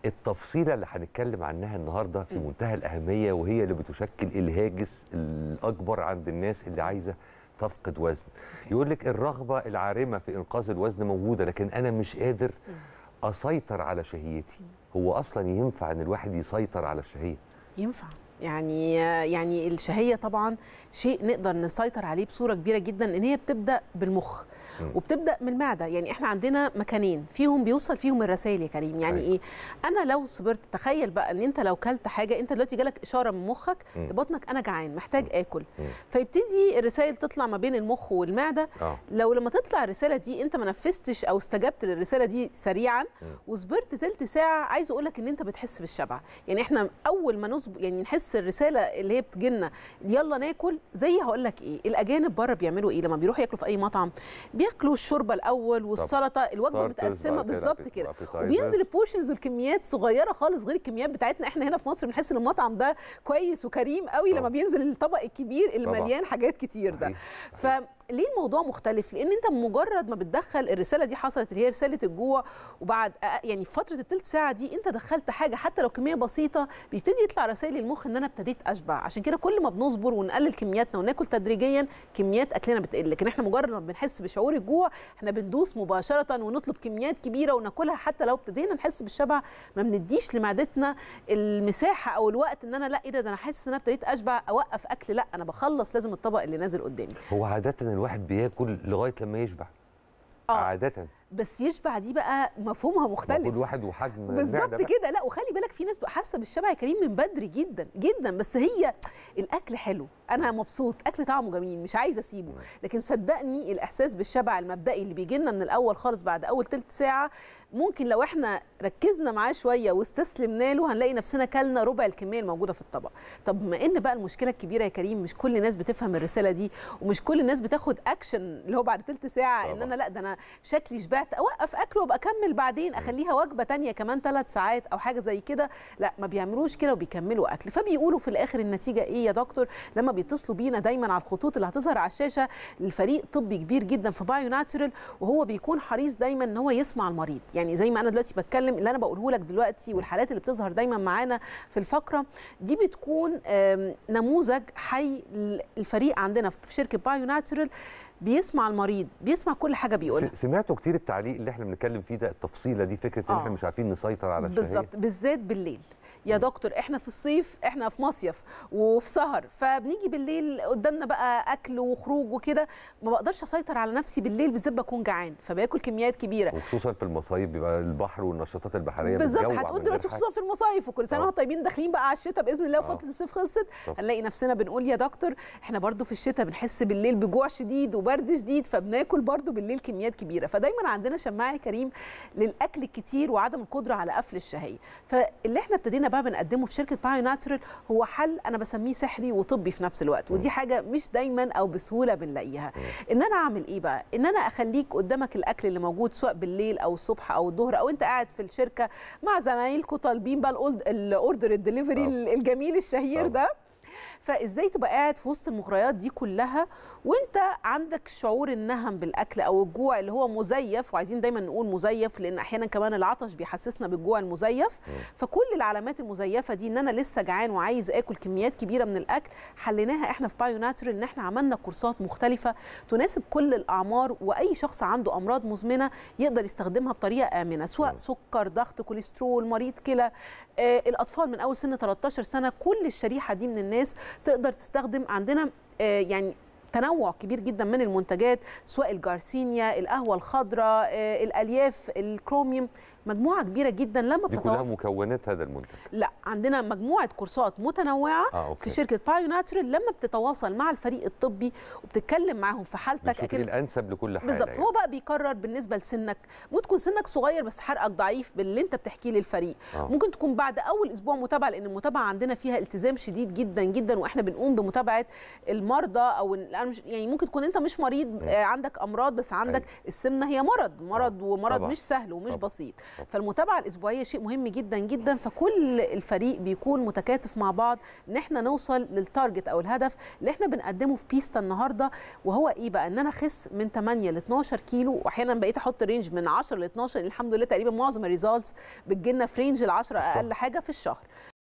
التفصيله اللي هنتكلم عنها النهارده في منتهى الاهميه وهي اللي بتشكل الهاجس الاكبر عند الناس اللي عايزه تفقد وزن يقول لك الرغبه العارمه في انقاذ الوزن موجوده لكن انا مش قادر اسيطر على شهيتي هو اصلا ينفع ان الواحد يسيطر على الشهيه ينفع يعني يعني الشهيه طبعا شيء نقدر نسيطر عليه بصوره كبيره جدا ان هي بتبدا بالمخ وبتبدا من المعده يعني احنا عندنا مكانين فيهم بيوصل فيهم الرسائل يا كريم يعني أيوة. ايه انا لو صبرت تخيل بقى ان انت لو كلت حاجه انت دلوقتي جالك اشاره من مخك مم. لبطنك انا جعان محتاج اكل مم. فيبتدي الرسائل تطلع ما بين المخ والمعده اه لو لما تطلع الرساله دي انت ما نفذتش او استجبت للرساله دي سريعا وصبرت تلت ساعه عايز اقول لك ان انت بتحس بالشبع يعني احنا اول ما نصب يعني نحس الرساله اللي هي بتجيلنا يلا ناكل زي هقول لك ايه الاجانب بره بيعملوا ايه لما بيروحوا ياكلوا في اي مطعم بياكلوا الشوربه الاول والسلطه الوجبه starters متقسمه بعد كده بالظبط كده appetizers. وبينزل البورشنز والكميات صغيره خالص غير الكميات بتاعتنا احنا هنا في مصر بنحس ان المطعم ده كويس وكريم قوي لما طبعا. بينزل الطبق الكبير اللي طبعا. مليان حاجات كتير ده صحيح. فليه الموضوع مختلف لان انت مجرد ما بتدخل الرساله دي حصلت اللي هي رساله الجوع وبعد أ- يعني في فتره الثلث ساعه دي انت دخلت حاجه حتى لو كميه بسيطه بيبتدي يطلع رسائل للمخ ان انا ابتديت اشبع عشان كده كل ما بنصبر ونقلل كمياتنا وناكل تدريجيا كميات اكلنا بتقل لكن احنا مجرد ما بنحس بشعور الجوع احنا بندوس مباشره ونطلب كميات كبيره وناكلها حتى لو ابتدينا نحس بالشبع ما بنديش لمعدتنا المساحه او الوقت ان انا لا ايه ده ده انا حاسس ان انا ابتديت اشبع اوقف اكل لا انا بخلص لازم الطبق اللي نازل قدامي هو عاده الواحد بياكل لغايه لما يشبع اه عاده بس يشبع دي بقى مفهومها ما مختلف كل واحد وحجم بالظبط المعدة بقى. كده لا وخلي بالك في ناس بتبقى حاسه بالشبع يا كريم من بدري جدا جدا بس هي الاكل حلو انا مبسوط اكل طعمه جميل مش عايزه اسيبه لكن صدقني الاحساس بالشبع المبدئي اللي بيجي لنا من الاول خالص بعد اول تلت ساعه ممكن لو احنا ركزنا معاه شويه واستسلمنا له هنلاقي نفسنا كلنا ربع الكميه الموجوده في الطبق طب بما ان بقى المشكله الكبيره يا كريم مش كل الناس بتفهم الرساله دي ومش كل الناس بتاخد اكشن اللي هو بعد تلت ساعه ان طبعا. انا لا ده انا شكلي شبعت اوقف اكل وابقى اكمل بعدين اخليها وجبه تانية كمان ثلاث ساعات او حاجه زي كده لا ما بيعملوش كده وبيكملوا اكل فبيقولوا في الاخر النتيجه ايه يا دكتور لما بيتصلوا بينا دايما على الخطوط اللي هتظهر على الشاشه الفريق طبي كبير جدا في بايو ناتشرال وهو بيكون حريص دايما ان هو يسمع المريض يعني زي ما انا دلوقتي بتكلم اللي انا بقوله لك دلوقتي والحالات اللي بتظهر دايما معانا في الفقره دي بتكون آم، نموذج حي الفريق عندنا في شركه بايو ناتشرال بيسمع المريض بيسمع كل حاجه بيقولها س- سمعتوا كتير التعليق اللي احنا بنتكلم فيه ده التفصيله دي فكره ان آه. احنا مش عارفين نسيطر على الشهيه بالظبط بالذات بالليل يا دكتور احنا في الصيف احنا في مصيف وفي سهر فبنيجي بالليل قدامنا بقى اكل وخروج وكده ما بقدرش اسيطر على نفسي بالليل بالذات بكون جعان فباكل كميات كبيره وخصوصا في المصايف بيبقى البحر والنشاطات البحريه بالظبط بتجوع هتقول من دلوقتي غير خصوصا في المصايف وكل سنه آه. وانتم طيبين داخلين بقى على الشتاء باذن الله آه. وفتره الصيف خلصت طب. هنلاقي نفسنا بنقول يا دكتور احنا برضو في الشتاء بنحس بالليل بجوع شديد وبرد شديد فبناكل برضو بالليل كميات كبيره فدايما عندنا شماعه يا كريم للاكل الكتير وعدم القدره على قفل الشهيه فاللي احنا ابتدينا بقى بنقدمه في شركه بايو ناتشرال هو حل انا بسميه سحري وطبي في نفس الوقت ودي حاجه مش دايما او بسهوله بنلاقيها ان انا اعمل ايه بقى ان انا اخليك قدامك الاكل اللي موجود سواء بالليل او الصبح او الظهر او انت قاعد في الشركه مع زمايلكم طالبين بقى الأولد- الاوردر الدليفري طبعا. الجميل الشهير طبعا. ده فازاي تبقى قاعد في وسط المغريات دي كلها وانت عندك شعور النهم بالاكل او الجوع اللي هو مزيف وعايزين دايما نقول مزيف لان احيانا كمان العطش بيحسسنا بالجوع المزيف فكل العلامات المزيفه دي ان انا لسه جعان وعايز اكل كميات كبيره من الاكل حليناها احنا في بايو ناتشورال ان احنا عملنا كورسات مختلفه تناسب كل الاعمار واي شخص عنده امراض مزمنه يقدر يستخدمها بطريقه امنه سواء سكر ضغط كوليسترول مريض كلى آه، الاطفال من اول سن 13 سنه كل الشريحه دي من الناس تقدر تستخدم عندنا آه، يعني تنوع كبير جدا من المنتجات سواء الجارسينيا القهوه الخضراء آه، الالياف الكروميوم مجموعه كبيره جدا لما دي كلها بتتواصل مكونات هذا المنتج لا عندنا مجموعه كورسات متنوعه اه اوكي في شركه بايو ناتشورال لما بتتواصل مع الفريق الطبي وبتتكلم معاهم في حالتك بنشوف ايه الانسب لكل حاله بالظبط يعني. هو بقى بيقرر بالنسبه لسنك ممكن تكون سنك صغير بس حرقك ضعيف باللي انت بتحكيه للفريق آه. ممكن تكون بعد اول اسبوع متابعه لان المتابعه عندنا فيها التزام شديد جدا جدا واحنا بنقوم بمتابعه المرضى او ال- أنا مش- يعني ممكن تكون انت مش مريض آه، عندك امراض بس عندك أيوة. السمنه هي مرض مرض آه، ومرض طبعاً. مش سهل ومش طبعاً. بسيط فالمتابعه الاسبوعيه شيء مهم جدا جدا فكل الفريق بيكون متكاتف مع بعض ان احنا نوصل للتارجت او الهدف اللي احنا بنقدمه في بيستا النهارده وهو ايه بقى ان انا اخس من 8 ل 12 كيلو واحيانا بقيت احط رينج من 10 ل 12 الحمد لله تقريبا معظم الريزالتس بتجيلنا في رينج ال 10 اقل حاجه في الشهر